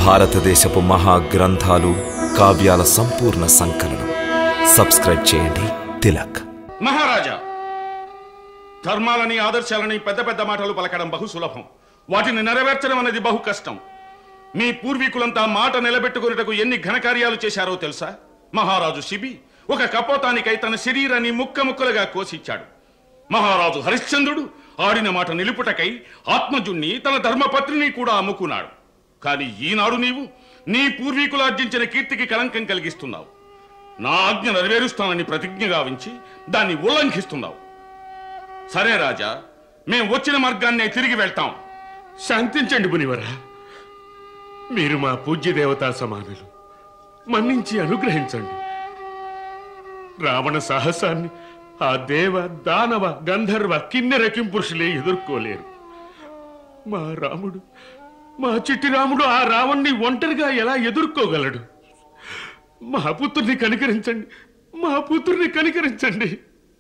భారతదేశపు మహా గ్రంథాలు కావ్యాల సంపూర్ణ సంకలనం సబ్స్క్రైబ్ చేయండి తిలక్ మహారాజా ధర్మాలని ఆదర్శాలని పెద్ద పెద్ద మాటలు పలకడం బహు సులభం వాటిని నెరవేర్చడం అనేది బహు కష్టం మీ పూర్వీకులంతా మాట నిలబెట్టుకున్నటకు ఎన్ని ఘనకార్యాలు చేశారో తెలుసా మహారాజు శిబి ఒక కపోతానికై తన శరీరాన్ని ముక్క ముక్కలుగా కోసిచ్చాడు మహారాజు హరిశ్చంద్రుడు ఆడిన మాట నిలుపుటకై ఆత్మజుణ్ణి తన ధర్మపత్రిని కూడా అమ్ముకున్నాడు కానీ ఈనాడు నీవు నీ పూర్వీకులు ఆర్జించిన కీర్తికి కలంకం కలిగిస్తున్నావు నా ఆజ్ఞ నెరవేరుస్తానని ప్రతిజ్ఞ గావించి దాన్ని ఉల్లంఘిస్తున్నావు సరే రాజా మేం వచ్చిన మార్గాన్నే తిరిగి వెళ్తాం శాంతించండి మునివరా మీరు మా పూజ్య దేవతా సమానులు మన్నించి అనుగ్రహించండి రావణ సాహసాన్ని ఆ దేవ దానవ గంధర్వ కిన్నెర కింపురుషులే ఎదుర్కోలేరు మా రాముడు మా చిట్టి రాముడు ఆ రావణ్ణి ఒంటరిగా ఎలా ఎదుర్కోగలడు మా పుత్రుని కనికరించండి మా పుత్రుని కనికరించండి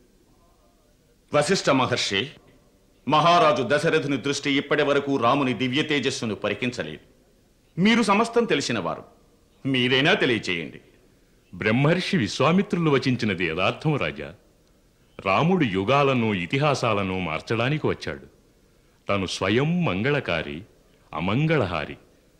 వశిష్ఠ మహర్షి మహారాజు దశరథుని దృష్టి ఇప్పటి వరకు రాముని దివ్య తేజస్సును పరికించలేదు మీరు సమస్తం తెలిసినవారు మీరైనా తెలియచేయండి బ్రహ్మర్షి విశ్వామిత్రులు వచించినది యథార్థం రాజా రాముడు యుగాలను ఇతిహాసాలను మార్చడానికి వచ్చాడు తను స్వయం మంగళకారి అమంగళహారి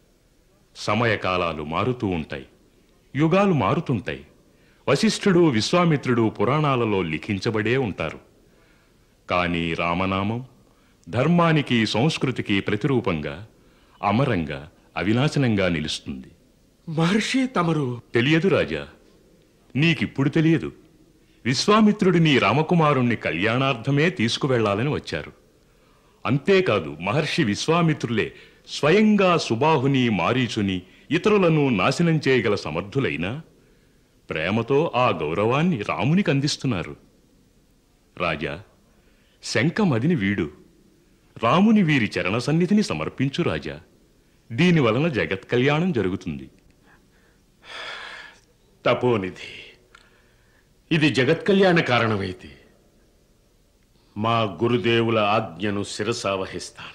సమయకాలాలు మారుతూ ఉంటాయి యుగాలు మారుతుంటాయి వశిష్ఠుడు విశ్వామిత్రుడు పురాణాలలో లిఖించబడే ఉంటారు కానీ రామనామం ధర్మానికి సంస్కృతికి ప్రతిరూపంగా అమరంగా అవినాశనంగా నిలుస్తుంది మహర్షి తమరు తెలియదు రాజా నీకిప్పుడు తెలియదు విశ్వామిత్రుడు నీ రామకుమారుణ్ణి కళ్యాణార్థమే తీసుకువెళ్లాలని వచ్చారు అంతేకాదు మహర్షి విశ్వామిత్రులే స్వయంగా సుబాహుని మారీచుని ఇతరులను నాశనం చేయగల సమర్థులైనా ప్రేమతో ఆ గౌరవాన్ని రామునికి అందిస్తున్నారు రాజా శంఖమదిని వీడు రాముని వీరి చరణ సన్నిధిని సమర్పించు రాజా దీని వలన జగత్ కళ్యాణం జరుగుతుంది తపోనిధి ఇది జగత్ కళ్యాణ కారణమైతే మా గురుదేవుల ఆజ్ఞను శిరసావహిస్తాను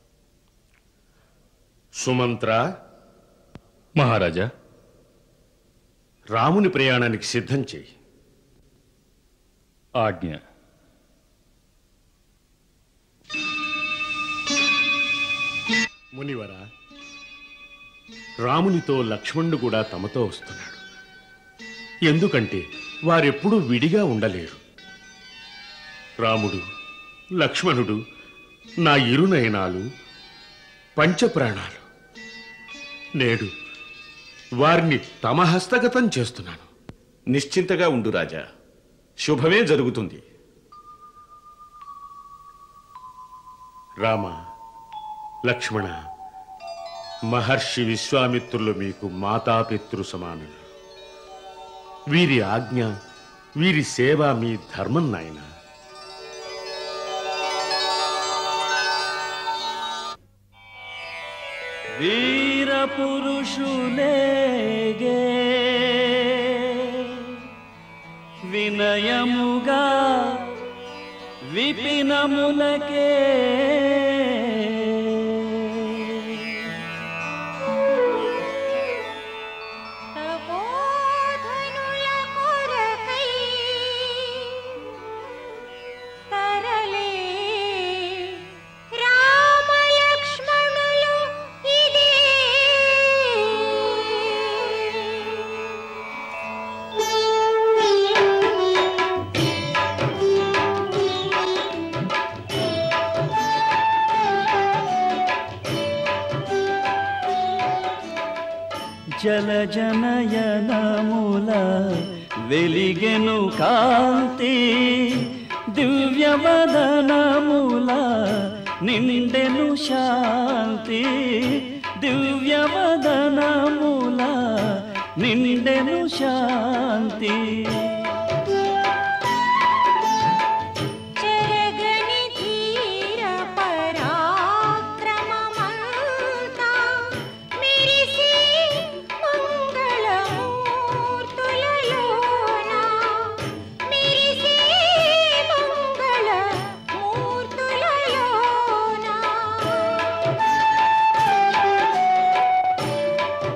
సుమంత్ర మహారాజా రాముని ప్రయాణానికి సిద్ధం చేయి ఆజ్ఞ మునివర రామునితో లక్ష్మణుడు కూడా తమతో వస్తున్నాడు ఎందుకంటే వారెప్పుడూ విడిగా ఉండలేరు రాముడు లక్ష్మణుడు నా ఇరునయనాలు పంచప్రాణాలు నేడు వారిని తమ హస్తగతం చేస్తున్నాను నిశ్చింతగా ఉండు రాజా శుభమే జరుగుతుంది రామ లక్ష్మణ మహర్షి విశ్వామిత్రులు మీకు మాతాపితృ సమానులు వీరి ఆజ్ఞ వీరి సేవ మీ ధర్మం నాయన వీరపురుషులేగే వినయముగా విపినములకే తపోధనుల కొరకై తరలే రామలక్ష్మణులు ఇదే జలజనయనముల వెలిగెను కాంతి దివ్యవదనముల నిండెను శాంతి దివ్యవదనముల నిండెను శాంతి చెరగని ధీర పరాక్రమమంతా మెరిసి మంగళమూర్తులలోన మెరిసి మంగళమూర్తులలోన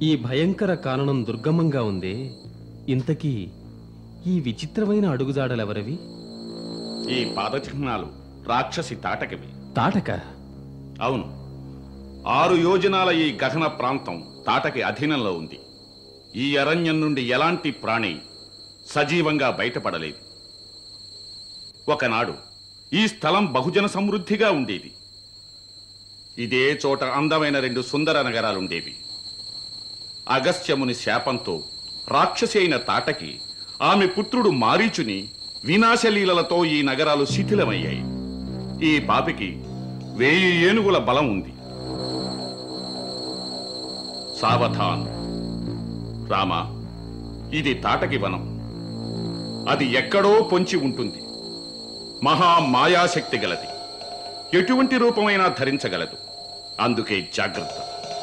ఈ భయంకర కాననం దుర్గమంగా ఉంది ఇంతకీ ఈ విచిత్రమైన అడుగుజాడలెవరవి ఈ పాదచిహ్నాలు రాక్షసి తాటకివి తాటక అవును ఆరు యోజనాల ఈ గహన ప్రాంతం తాటకి అధీనంలో ఉంది ఈ అరణ్యం నుండి ఎలాంటి ప్రాణి సజీవంగా బయటపడలేదు ఒకనాడు ఈ స్థలం బహుజన సమృద్ధిగా ఉండేది ఇదే చోట అందమైన రెండు సుందర నగరాలుండేవి అగస్త్యముని శాపంతో రాక్షసి అయిన తాటకి ఆమె పుత్రుడు మారీచుని వినాశలీలలతో ఈ నగరాలు శిథిలమయ్యాయి ఈ పాపికి వేయి ఏనుగుల బలం ఉంది సావధాన్ రామ ఇది తాటకి వనం అది ఎక్కడో పొంచి ఉంటుంది మహా మాయాశక్తి గలది ఎటువంటి రూపమైనా ధరించగలదు అందుకే జాగ్రత్త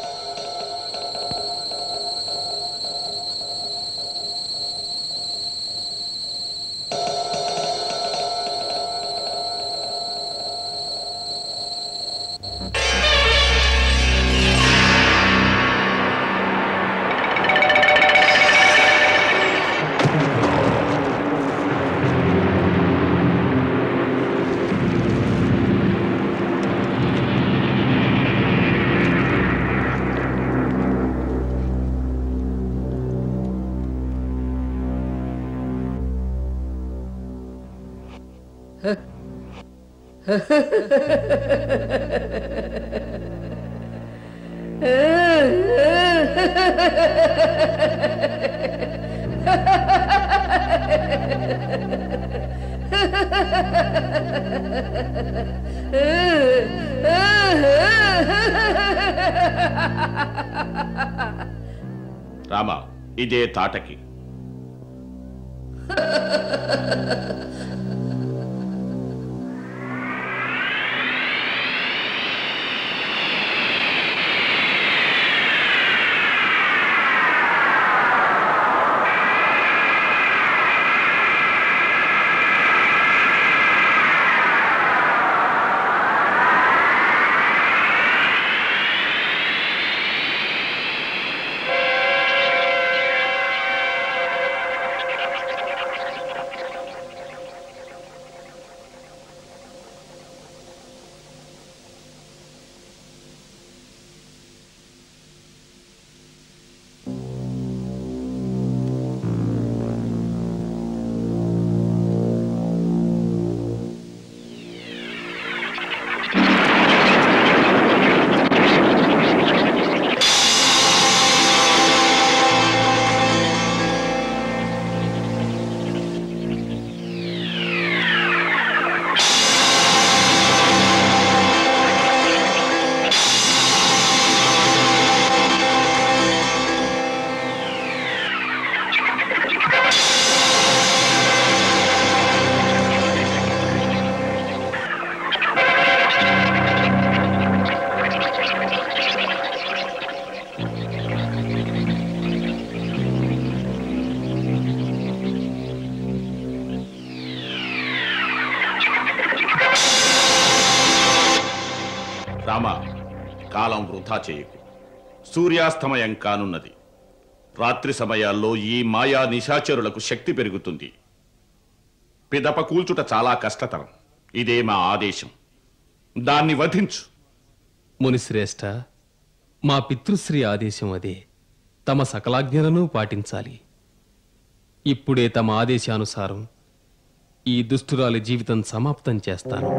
రామ ఇదే తాటకి రామ కాలం వృధా చేయకు సూర్యాస్తమయం కానున్నది రాత్రి సమయాల్లో ఈ మాయా నిశాచరులకు శక్తి పెరుగుతుంది పిదప కూల్చుట చాలా కష్టతరం ఇదే మా ఆదేశం దాన్ని వధించు మునిశ్రేష్ఠ మా పితృశ్రీ ఆదేశం అదే తమ సకలాజ్ఞలను పాటించాలి ఇప్పుడే తమ ఆదేశానుసారం ఈ దుష్టురాలి జీవితం సమాప్తం చేస్తాను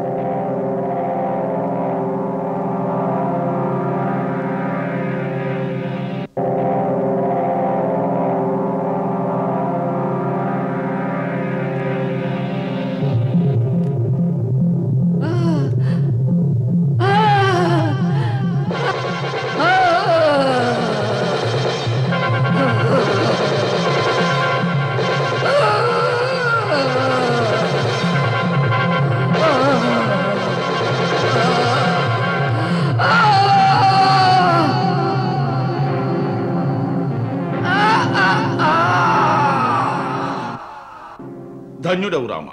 ధన్యుడవు రామ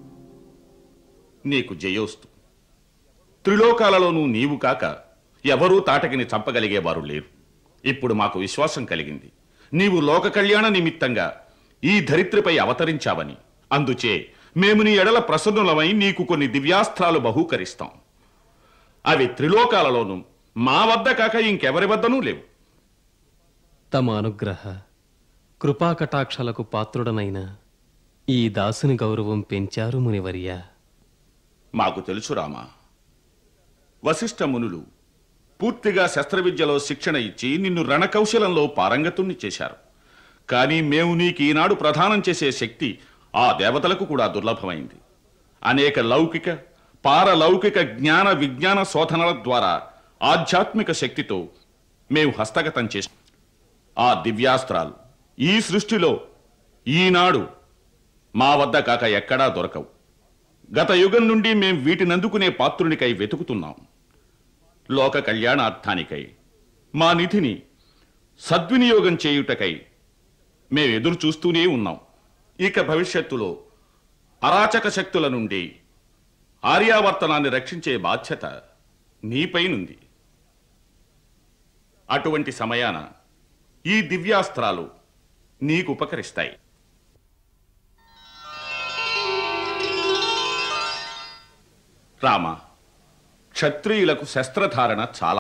నీకు జయోస్తు త్రిలోకాలలోనూ నీవు కాక ఎవరూ తాటకిని చంపగలిగేవారు లేరు ఇప్పుడు మాకు విశ్వాసం కలిగింది నీవు లోక కళ్యాణ నిమిత్తంగా ఈ ధరిత్రిపై అవతరించావని అందుచే మేము నీ ఎడల ప్రసన్నులమై నీకు కొన్ని దివ్యాస్త్రాలు బహూకరిస్తాం అవి త్రిలోకాలలోనూ మా వద్ద కాక ఇంకెవరి వద్దనూ లేవు తమ అనుగ్రహ కృపాకటాక్షలకు పాత్రుడనైన ఈ దాసుని గౌరవం పెంచారు మునివర్య మాకు తెలుసు రామా వశిష్ఠ మునులు పూర్తిగా శస్త్రవిద్యలో శిక్షణ ఇచ్చి నిన్ను రణకౌశలంలో పారంగతుణ్ణి చేశారు కానీ మేము నీకు ఈనాడు ప్రదానం చేసే శక్తి ఆ దేవతలకు కూడా దుర్లభమైంది అనేక లౌకిక పారలౌకిక జ్ఞాన విజ్ఞాన శోధనల ద్వారా ఆధ్యాత్మిక శక్తితో మేము హస్తగతం చేసాం ఆ దివ్యాస్త్రాలు ఈ సృష్టిలో ఈనాడు మా వద్ద కాక ఎక్కడా దొరకవు గత యుగం నుండి మేం వీటినందుకునే పాత్రునికై వెతుకుతున్నాం లోక కళ్యాణార్థానికై మా నిధిని సద్వినియోగం చేయుటకై మేము ఎదురు చూస్తూనే ఉన్నాం ఇక భవిష్యత్తులో అరాచక శక్తుల నుండి ఆర్యావర్తనాన్ని రక్షించే బాధ్యత నీపైనుంది అటువంటి సమయాన ఈ దివ్యాస్త్రాలు నీకు ఉపకరిస్తాయి రామ క్షత్రియులకు శస్త్రధారణ చాలా